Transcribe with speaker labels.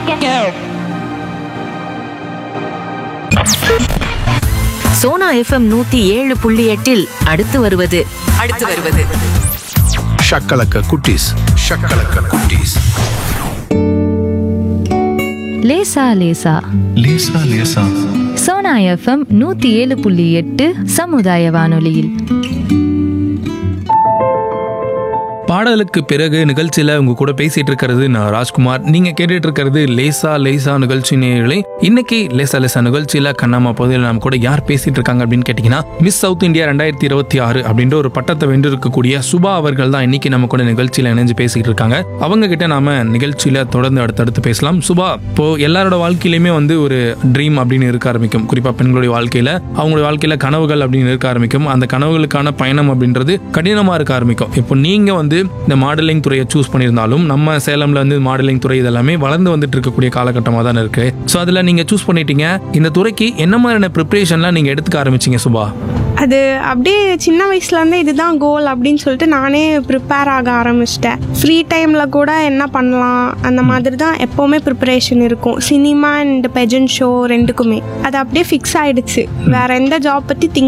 Speaker 1: Sona FM நூத்தி ஏழு புள்ளி எட்டில் அடுத்து வருவது அடுத்து வருவது
Speaker 2: ஷக்கலக்க குட்டீஸ் ஷக்கலக்க குட்டீஸ்
Speaker 3: லேசா லேசா
Speaker 2: லேசா லேசா
Speaker 3: சோனா எஃப்எம் நூத்தி ஏழு புள்ளி எட்டு சமுதாய வானொலியில்
Speaker 4: பாடலுக்கு பிறகு நிகழ்ச்சியில உங்க கூட பேசிட்டு இருக்கிறது நான் ராஜ்குமார் நீங்க கேட்டுட்டு இருக்கிறது லேசா லேசா நிகழ்ச்சி நேயர்களே இன்னைக்கு லேசா லேசா நிகழ்ச்சியில கண்ணாமா பகுதியில் நம்ம கூட யார் பேசிட்டு இருக்காங்க அப்படின்னு கேட்டீங்கன்னா மிஸ் சவுத் இந்தியா ரெண்டாயிரத்தி இருபத்தி ஆறு அப்படின்ற ஒரு பட்டத்தை வென்றிருக்கக்கூடிய சுபா அவர்கள் தான் இன்னைக்கு நம்ம கூட நிகழ்ச்சியில இணைஞ்சு பேசிட்டு இருக்காங்க அவங்க கிட்ட நாம நிகழ்ச்சியில தொடர்ந்து அடுத்தடுத்து பேசலாம் சுபா இப்போ எல்லாரோட வாழ்க்கையிலுமே வந்து ஒரு ட்ரீம் அப்படின்னு இருக்க ஆரம்பிக்கும் குறிப்பா பெண்களுடைய வாழ்க்கையில அவங்களுடைய வாழ்க்கையில கனவுகள் அப்படின்னு இருக்க ஆரம்பிக்கும் அந்த கனவுகளுக்கான பயணம் அப்படின்றது கடினமா இருக்க ஆரம்பிக்கும் இப்போ நீங்க வந்து இந்த மாடலிங் துறையை சூஸ் பண்ணியிருந்தாலும் நம்ம சேலம்ல வந்து மாடலிங் துறை இதெல்லாமே வளர்ந்து வந்துட்டு இருக்கக்கூடிய காலகட்டமாக தான் இருக்கு ஸோ அதுல நீங்க சூஸ் பண்ணிட்டீங்க இந்த துறைக்கு என்ன மாதிரியான ப்ரிப்பரேஷன்லாம் நீங்க எடுத்துக்க ஆரம்பிச்சீங்க சுபா
Speaker 5: அது அப்படியே சின்ன வயசுலேருந்தே இதுதான் கோல் அப்படின்னு சொல்லிட்டு நானே ப்ரிப்பேர் ஆக ஆரம்பிச்சிட்டேன் ஃப்ரீ டைமில் கூட என்ன பண்ணலாம் அந்த மாதிரி தான் எப்போவுமே ப்ரிப்பரேஷன் இருக்கும் சினிமா அண்ட் பெஜன் ஷோ ரெண்டுக்குமே அது அப்படியே ஃபிக்ஸ் ஆயிடுச்சு வேற எந்த ஜாப் பற்றி திங்க்